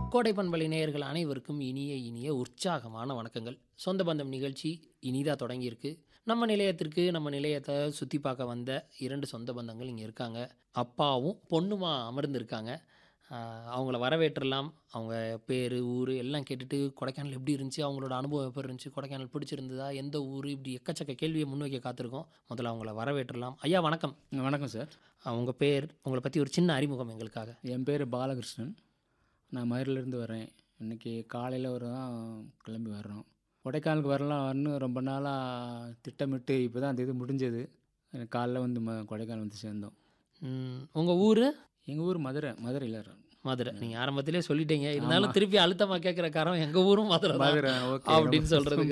கோடை பண்பலை நேயர்கள் அனைவருக்கும் இனிய இனிய உற்சாகமான வணக்கங்கள் சொந்த பந்தம் நிகழ்ச்சி இனிதாக தொடங்கியிருக்கு நம்ம நிலையத்திற்கு நம்ம நிலையத்தை சுற்றி பார்க்க வந்த இரண்டு சொந்த பந்தங்கள் இங்கே இருக்காங்க அப்பாவும் பொண்ணுமா அமர்ந்திருக்காங்க ஆஹ் அவங்கள வரவேற்றலாம் அவங்க பேர் ஊர் எல்லாம் கேட்டுட்டு கொடைக்கானல் எப்படி இருந்துச்சு அவங்களோட அனுபவம் எப்படி இருந்துச்சு கொடைக்கானல் பிடிச்சிருந்ததா எந்த ஊர் இப்படி எக்கச்சக்க கேள்வியை முன்வைக்க காத்திருக்கோம் முதல்ல அவங்கள வரவேற்றலாம் ஐயா வணக்கம் வணக்கம் சார் அவங்க பேர் உங்களை பற்றி ஒரு சின்ன அறிமுகம் எங்களுக்காக என் பேர் பாலகிருஷ்ணன் நான் மதுரையிலேருந்து வரேன் இன்றைக்கி காலையில் ஒரு தான் கிளம்பி வர்றோம் கொடைக்கானலுக்கு வரலாம் வரணும் ரொம்ப நாளாக திட்டமிட்டு இப்போ தான் அந்த இது முடிஞ்சது எனக்கு காலைல வந்து ம கொடைக்கானல் வந்து சேர்ந்தோம் உங்கள் ஊர் எங்கள் ஊர் மதுரை மதுரையில் மதுரை நீங்கள் ஆரம்பத்திலே சொல்லிட்டீங்க இருந்தாலும் திருப்பி அழுத்தமாக கேட்குற காரம் எங்கள் ஊரும் மதுரை தான் மதுரை ஓகே அப்படின்னு சொல்கிறதுக்கு